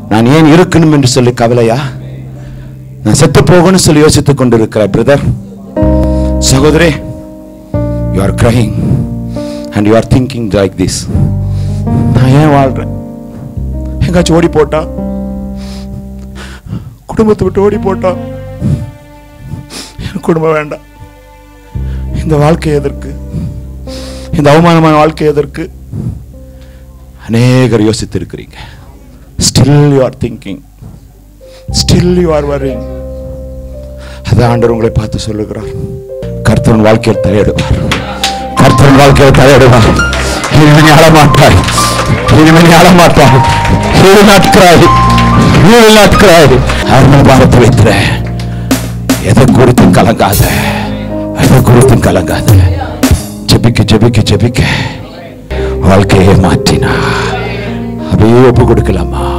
நான் ஏன் இருக்கணும் என்று சொல்லி கவலையா நான் செத்து போகணும்னு சொல்லி யோசித்துக் கொண்டிருக்கிறாய் பிரதர் சகோதரே you are crying and you are thinking like this நான் ஏன் வாழ்றேன் எங்காச்சும் ஓடி போட்டா குடும்பத்தை விட்டு ஓடி போட்டா எனக்கு குடும்பம் வேண்டாம் இந்த வாழ்க்கை எதற்கு இந்த அவமானமான வாழ்க்கை எதற்கு அநேகர் யோசித்திருக்கிறீங்க still you are thinking still you are worrying அதான் ஆண்டவர் உங்களை பார்த்து சொல்லுகிறார் கர்த்தவன் வாழ்க்கையில் தலையிடுவார் கர்த்தவன் வாழ்க்கையில் தலையிடுவார் இனிமே நீ அழமாட்டாய் இனிமே நீ அழமாட்டாய் He will not cry. He will not cry. அவர் மேல் பாரத்தை வைத்திர எதை குறித்தும் கலங்காத எதை குறித்தும் கலங்காத ஜெபிக்க ஜெபிக்க ஜெபிக்க வாழ்க்கையை மாற்றினா அப்படியே ஒப்பு கொடுக்கலாமா